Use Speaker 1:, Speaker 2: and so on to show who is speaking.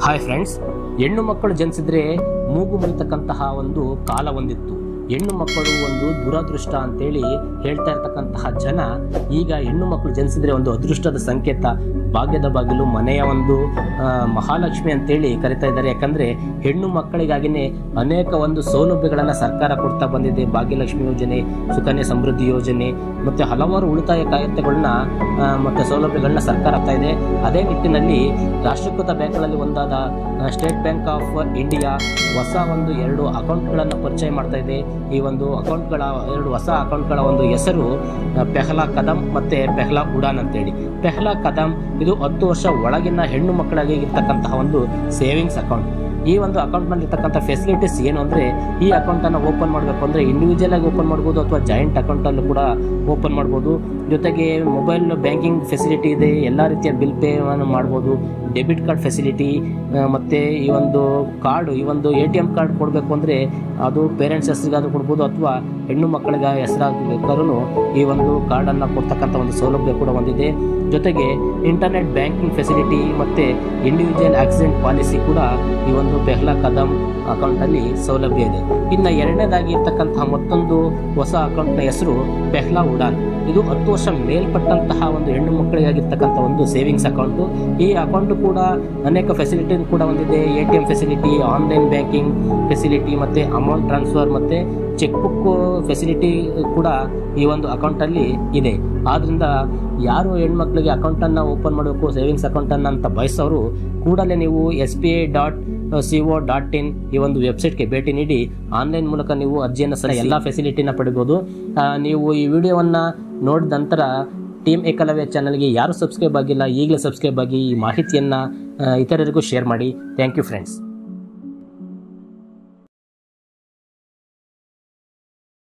Speaker 1: hi friends ಹೆಣ್ಣು ಮಕ್ಕಳು ಜನಿಸಿದ್ರೆ ಮೂಗು ಮುರಿತಕ್ಕಂತಹ ಒಂದು ಕಾಲ ಒಂದಿತ್ತು ಹೆಣ್ಣು ಮಕ್ಕಳು ಒಂದು ದುರದೃಷ್ಟ ಅಂತೇಳಿ ಹೇಳ್ತಾ ಇರ್ತಕ್ಕಂತಹ ಜನ ಈಗ ಹೆಣ್ಣು ಮಕ್ಕಳು ಜನಿಸಿದ್ರೆ ಒಂದು ಅದೃಷ್ಟದ ಸಂಕೇತ ಭಾಗ್ಯದ ಬಾಗಿಲು ಮನೆಯ ಒಂದು ಆ, ಮಹಾಲಕ್ಷ್ಮಿ ಅಂತೇಳಿ ಕರಿತಾ ಇದ್ದಾರೆ ಯಾಕಂದ್ರೆ ಹೆಣ್ಣು ಮಕ್ಕಳಿಗಾಗಿನೇ ಅನೇಕ ಒಂದು ಸೌಲಭ್ಯಗಳನ್ನು ಸರ್ಕಾರ ಕೊಡ್ತಾ ಬಂದಿದೆ ಭಾಗ್ಯಲಕ್ಷ್ಮಿ ಯೋಜನೆ ಸುಕನ್ಯಾ ಸಮೃದ್ಧಿ ಯೋಜನೆ ಮತ್ತೆ ಹಲವಾರು ಉಳಿತಾಯ ಖಾತೆಗಳನ್ನ ಆ, ಮತ್ತೆ ಸೌಲಭ್ಯಗಳನ್ನ ಸರ್ಕಾರ ಆಗ್ತಾ ಇದೆ ಅದೇ ನಿಟ್ಟಿನಲ್ಲಿ ರಾಷ್ಟ್ರೀಕೃತ ಬ್ಯಾಂಕ್ಗಳಲ್ಲಿ ಒಂದಾದ ಸ್ಟೇಟ್ ಬ್ಯಾಂಕ್ ಆಫ್ ಇಂಡಿಯಾ ಹೊಸ ಒಂದು ಎರಡು ಅಕೌಂಟ್ಗಳನ್ನು ಪರಿಚಯ ಮಾಡ್ತಾ ಇದೆ ಈ ಒಂದು ಅಕೌಂಟ್ಗಳ ಎರಡು ಹೊಸ ಅಕೌಂಟ್ಗಳ ಒಂದು ಹೆಸರು ಆ, ಪೆಹ್ಲಾ ಕದಂ ಮತ್ತೆ ಪೆಹ್ಲಾ ಉಡಾನ್ ಅಂತೇಳಿ ಪೆಹ್ಲಾ ಕದಂ ಇದು ಹತ್ತು ವರ್ಷ ಒಳಗಿನ ಹೆಣ್ಣು ಮಕ್ಕಳಿಗೆ ಇರ್ತಕ್ಕಂತಹ ಒಂದು ಸೇವಿಂಗ್ಸ್ ಅಕೌಂಟ್ ಈ ಒಂದು ಅಕೌಂಟ್ನಲ್ಲಿ ಇರ್ತಕ್ಕಂಥ ಫೆಸಿಲಿಟೀಸ್ ಏನು ಅಂದರೆ ಈ ಅಕೌಂಟನ್ನು ಓಪನ್ ಮಾಡಬೇಕು ಅಂದರೆ ಇಂಡಿವಿಜುವಲ್ ಆಗಿ ಓಪನ್ ಮಾಡ್ಬೋದು ಅಥವಾ ಜಾಯಿಂಟ್ ಅಕೌಂಟಲ್ಲೂ ಕೂಡ ಓಪನ್ ಮಾಡ್ಬೋದು ಜೊತೆಗೆ ಮೊಬೈಲ್ ಬ್ಯಾಂಕಿಂಗ್ ಫೆಸಿಲಿಟಿ ಇದೆ ಎಲ್ಲ ರೀತಿಯ ಬಿಲ್ ಪೇವನ್ನು ಮಾಡ್ಬೋದು ಡೆಬಿಟ್ ಕಾರ್ಡ್ ಫೆಸಿಲಿಟಿ ಮತ್ತು ಈ ಒಂದು ಕಾರ್ಡು ಈ ಒಂದು ಎ ಟಿ ಎಮ್ ಕಾರ್ಡ್ ಕೊಡಬೇಕು ಅಂದರೆ ಅದು ಪೇರೆಂಟ್ಸ್ ಹೆಸರಿಗಾದ್ರೂ ಕೊಡ್ಬೋದು ಅಥವಾ ಹೆಣ್ಣು ಮಕ್ಕಳಿಗೆ ಹೆಸರಾಗಬೇಕಾದ್ರೂ ಈ ಒಂದು ಕಾರ್ಡನ್ನು ಕೊಡ್ತಕ್ಕಂಥ ಒಂದು ಸೌಲಭ್ಯ ಕೂಡ ಹೊಂದಿದೆ ಜೊತೆಗೆ ಇಂಟರ್ನೆಟ್ ಬ್ಯಾಂಕಿಂಗ್ ಫೆಸಿಲಿಟಿ ಮತ್ತು ಇಂಡಿವಿಜುವಲ್ ಆಕ್ಸಿಡೆಂಟ್ ಪಾಲಿಸಿ ಕೂಡ ಈ ಒಂದು ಪೆಹ್ಲಾ ಕದಂ ಅಕೌಂಟಲ್ಲಿ ಸೌಲಭ್ಯ ಇದೆ ಇನ್ನು ಎರಡನೇದಾಗಿ ಇರ್ತಕ್ಕಂತಹ ಮತ್ತೊಂದು ಹೊಸ ಅಕೌಂಟ್ನ ಹೆಸರು ಪೆಹ್ಲಾ ಉಡಾನ್ ಇದು ಹತ್ತು ವರ್ಷ ಮೇಲ್ಪಟ್ಟಂತಹ ಒಂದು ಹೆಣ್ಣು ಮಕ್ಕಳಿಗಾಗಿರ್ತಕ್ಕಂಥ ಒಂದು ಸೇವಿಂಗ್ಸ್ ಅಕೌಂಟು ಈ ಅಕೌಂಟ್ ಕೂಡ ಅನೇಕ ಫೆಸಿಲಿಟಿ ಕೂಡ ಹೊಂದಿದೆ A T M facility online banking facility ಮತ್ತು ಅಮೌಂಟ್ ಟ್ರಾನ್ಸ್ಫರ್ ಮತ್ತು ಚೆಕ್ ಬುಕ್ ಫೆಸಿಲಿಟಿ ಕೂಡ ಈ ಒಂದು ಅಕೌಂಟಲ್ಲಿ ಇದೆ ಆದ್ದರಿಂದ ಯಾರು ಹೆಣ್ಮಕ್ಳಿಗೆ ಅಕೌಂಟನ್ನು ಓಪನ್ ಮಾಡಬೇಕು ಸೇವಿಂಗ್ಸ್ ಅಕೌಂಟನ್ನು ಅಂತ ಬಯಸೋರು ಕೂಡಲೇ ನೀವು S B I dot C O dot in ಈ ಒಂದು ವೆಬ್ಸೈಟ್ಗೆ ಭೇಟಿ ನೀಡಿ ಆನ್ಲೈನ್ ಮೂಲಕ ನೀವು ಅರ್ಜಿಯನ್ನು ಸಹ ಎಲ್ಲ ಫೆಸಿಲಿಟಿನ ಪಡಿಬೋದು ಆ, ನೀವು ಈ ವಿಡಿಯೋವನ್ನು ನೋಡಿದ ನಂತರ ಟೀಮ್ ಏಕಲವ್ಯ ಚಾನಲ್ಗೆ ಯಾರು ಸಬ್ಸ್ಕ್ರೈಬ್ ಆಗಿಲ್ಲ ಈಗಲೇ ಸಬ್ಸ್ಕ್ರೈಬ್ ಆಗಿ ಈ ಮಾಹಿತಿಯನ್ನು ಇತರರಿಗೂ ಶೇರ್ ಮಾಡಿ ಥ್ಯಾಂಕ್ ಯು ಫ್ರೆಂಡ್ಸ್